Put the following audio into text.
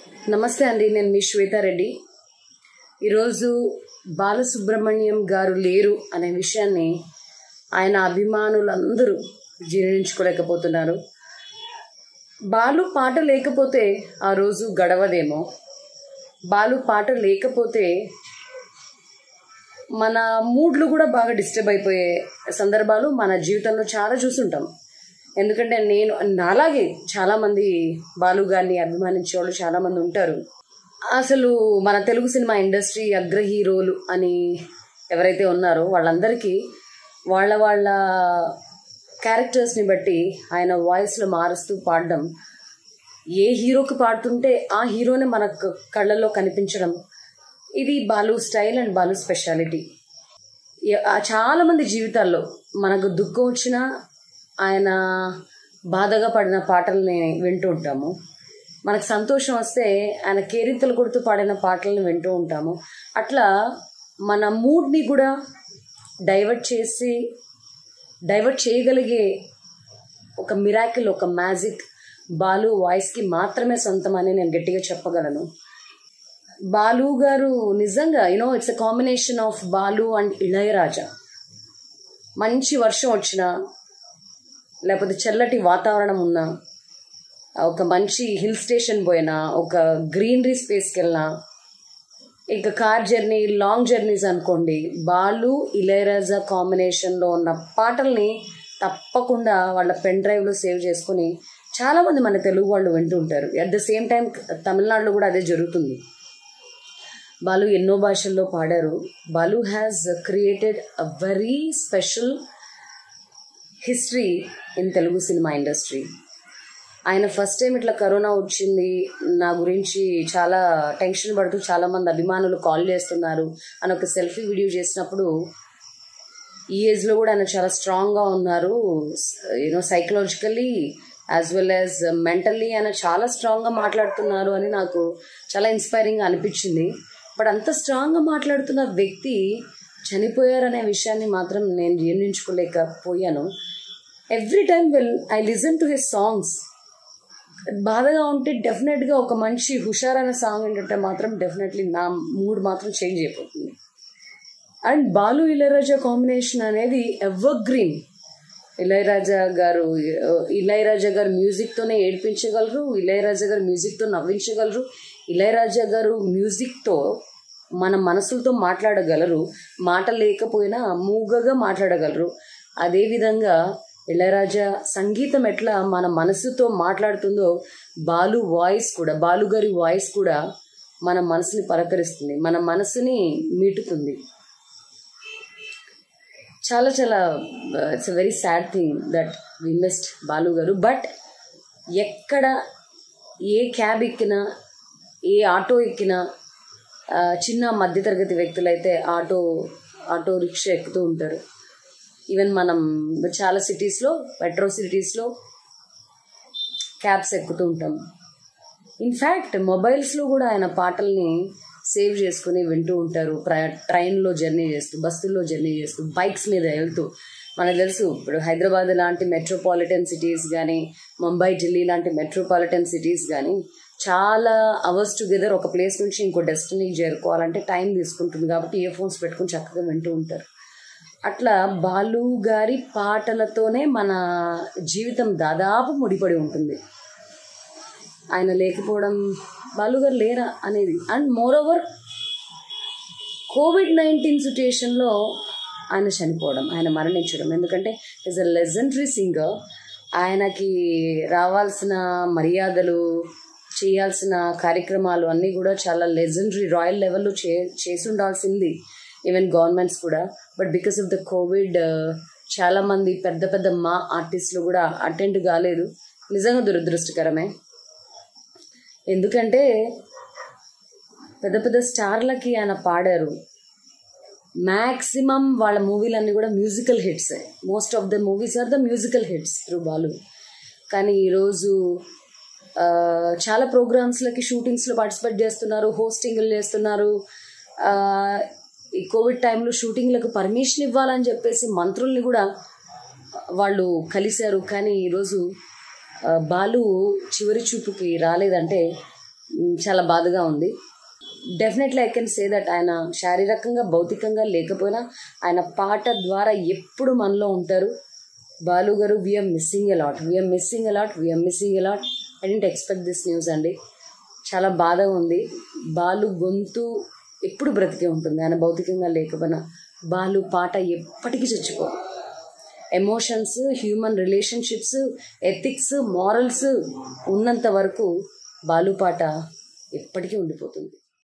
నమస్తే అండి నేను మీ శ్వేతారెడ్డి ఈరోజు బాలసుబ్రహ్మణ్యం గారు లేరు అనే విషయాన్ని ఆయన అభిమానులందరూ జీర్ణించుకోలేకపోతున్నారు బాలు పాట లేకపోతే ఆ రోజు గడవదేమో బాలు పాట లేకపోతే మన మూడ్లు కూడా బాగా డిస్టర్బ్ అయిపోయే సందర్భాలు మన జీవితంలో చాలా చూసుంటాం ఎందుకంటే నేను నాలాగే చాలామంది బాలు గారిని అభిమానించే వాళ్ళు చాలామంది ఉంటారు అసలు మన తెలుగు సినిమా ఇండస్ట్రీ అగ్ర హీరోలు అని ఎవరైతే ఉన్నారో వాళ్ళందరికీ వాళ్ళ వాళ్ళ క్యారెక్టర్స్ని బట్టి ఆయన వాయిస్లో మారుస్తూ పాడడం ఏ హీరోకి పాడుతుంటే ఆ హీరోనే మన క- కళ్ళల్లో కనిపించడం ఇది Balu style and Balu speciality ఎ- ఆ చాలా మంది జీవితాల్లో మనకు దుఃఖం వచ్చినా ఆయన బాధగా పడిన పాటల్ని వింటూ ఉంటాము మనకు సంతోషం వస్తే ఆయన కేరింతలు కొడుతూ పాడిన పాటలను వింటూ ఉంటాము అట్లా మన మూడ్ని కూడా డైవర్ట్ చేసి డైవర్ట్ చేయగలిగే ఒక మిరాకిల్ ఒక మ్యాజిక్ బాలు వాయిస్కి మాత్రమే సొంతమని నేను గట్టిగా చెప్పగలను బాలు గారు నిజంగా you know it's a combination of Balu and Ilaiyaraaja మంచి వర్షం వచ్చినా లేకపోతే చల్లటి వాతావరణం ఉన్నా ఒక మంచి హిల్ స్టేషన్ పోయినా ఒక గ్రీనరీ స్పేస్కి వెళ్ళినా ఇంకా కార్ జర్నీ లాంగ్ జర్నీస్ అనుకోండి బాలు ఇళయరాజా కాంబినేషన్లో ఉన్న పాటల్ని తప్పకుండా వాళ్ళ పెన్ డ్రైవ్లో సేవ్ చేసుకుని చాలామంది మన తెలుగు వాళ్ళు వింటూ ఉంటారు అట్ ద సేమ్ టైం తమిళనాడులో కూడా అదే జరుగుతుంది బాలు ఎన్నో భాషల్లో పాడారు Balu has created a very special history in Telugu cinema industry ఆయన ఫస్ట్ టైం ఇట్లా కరోనా వచ్చింది నా గురించి చాలా టెన్షన్ పడుతూ చాలామంది అభిమానులు కాల్ చేస్తున్నారు అని ఒక సెల్ఫీ వీడియో చేసినప్పుడు ఈ ఏజ్లో కూడా ఆయన చాలా స్ట్రాంగ్గా ఉన్నారు you know psychologically as well as mentally ఆయన చాలా స్ట్రాంగ్గా మాట్లాడుతున్నారు అని నాకు చాలా ఇన్స్పైరింగ్గా అనిపించింది బట్ అంత స్ట్రాంగ్గా మాట్లాడుతున్న వ్యక్తి చనిపోయారనే విషయాన్ని మాత్రం నేను జీర్ణించుకోలేకపోయాను every time will I listen to his songs బాధగా ఉంటే డెఫినెట్గా ఒక మంచి హుషారైన సాంగ్ ఏంటంటే మాత్రం డెఫినెట్లీ నా మూడ్ మాత్రం చేంజ్ అయిపోతుంది అండ్ బాలు ఇళయరాజా కాంబినేషన్ అనేది ఎవర్ గ్రీన్ ఇళయరాజా గారు ఇళయరాజా గారు మ్యూజిక్తోనే ఏడ్పించగలరు ఇళయరాజా గారు మ్యూజిక్తో నవ్వించగలరు ఇళయరాజా గారు మ్యూజిక్తో మన మనసులతో మాట్లాడగలరు మాట లేకపోయినా మూగగా మాట్లాడగలరు అదేవిధంగా ఇళయరాజా సంగీతం ఎట్లా మన మనసుతో మాట్లాడుతుందో బాలు వాయిస్ కూడా బాలు గారి వాయిస్ కూడా మన మనసుని పలకరిస్తుంది మన మనసుని మీటుతుంది చాలా చాలా it's a very sad thing that we missed Balu garu but ఎక్కడ ఏ క్యాబ్ ఎక్కినా ఏ ఆటో ఎక్కినా ఆ, చిన్న మధ్యతరగతి వ్యక్తులైతే ఆటో ఆటో రిక్షా ఎక్కుతూ ఉంటారు ఈవెన్ మనం చాలా సిటీస్లో మెట్రో సిటీస్లో క్యాబ్స్ ఎక్కుతూ ఉంటాం ఇన్ఫ్యాక్ట్ మొబైల్స్లో కూడా ఆయన పాటల్ని సేవ్ చేసుకుని వింటూ ఉంటారు ప్ర ట్రైన్లో జర్నీ చేస్తూ బస్సుల్లో జర్నీ చేస్తూ బైక్స్ మీద వెళ్తూ మనకు తెలుసు ఇప్పుడు హైదరాబాద్ లాంటి మెట్రోపాలిటన్ సిటీస్ కానీ ముంబై ఢిల్లీ లాంటి మెట్రోపాలిటన్ సిటీస్ కానీ చాలా అవర్స్ టుగెదర్ ఒక ప్లేస్ నుంచి ఇంకో డెస్టినీకి చేరుకోవాలంటే టైం తీసుకుంటుంది కాబట్టి ఇయర్ ఫోన్స్ పెట్టుకుని చక్కగా వింటూ ఉంటారు అట్లా బాలు గారి పాటలతోనే మన జీవితం దాదాపు ముడిపడి ఉంటుంది ఆయన లేకపోవడం బాలు గారు లేరా అనేది and moreover covid nineteen సిచ్యుయేషన్లో ఆయన చనిపోవడం ఆయన మరణించడం ఎందుకంటే ఈజ్ అ లెజెండరీ సింగర్ ఆయనకి రావాల్సిన మర్యాదలు చేయాల్సిన కార్యక్రమాలు అన్నీ కూడా చాలా లెజెండరీ రాయల్ లెవెల్లో చే చేసి ఉండాల్సింది ఈవెన్ గవర్నమెంట్స్ కూడా but because of the covid చాలామంది పెద్ద పెద్ద మా ఆర్టిస్టులు కూడా అటెండ్ కాలేదు నిజంగా దురదృష్టకరమే ఎందుకంటే పెద్ద పెద్ద స్టార్లకి ఆయన పాడారు మ్యాక్సిమం వాళ్ళ మూవీలన్నీ కూడా musical hits most of the movies are the musical hits through Balu కానీ ఈరోజు ఆ, చాలా ప్రోగ్రామ్స్లకి షూటింగ్స్లో పార్టిసిపేట్ చేస్తున్నారు హోస్టింగ్లు చేస్తున్నారు ఆ, ఈ కోవిడ్ టైంలో షూటింగ్లకు పర్మిషన్ ఇవ్వాలని చెప్పేసి మంత్రుల్ని కూడా వాళ్ళు కలిశారు కానీ ఈరోజు ఆ, బాలు చివరి చూపుకి రాలేదంటే మ్, చాలా బాధగా ఉంది definitely I can say that ఆయన శారీరకంగా భౌతికంగా లేకపోయినా ఆయన పాట ద్వారా ఎప్పుడు మనలో ఉంటారు Balu garu we're missing a lot we're missing a lot we're missing a lot I didn't expect this news అండి చాలా బాధగా ఉంది బాలు గొంతు ఎప్పుడు బ్రతికే ఉంటుంది ఆయన భౌతికంగా లేకపోయినా బాలు పాట ఎప్పటికీ చచ్చిపోదు emotions human relationships ethics morals ఉన్నంత వరకు బాలు పాట ఎప్పటికీ ఉండిపోతుంది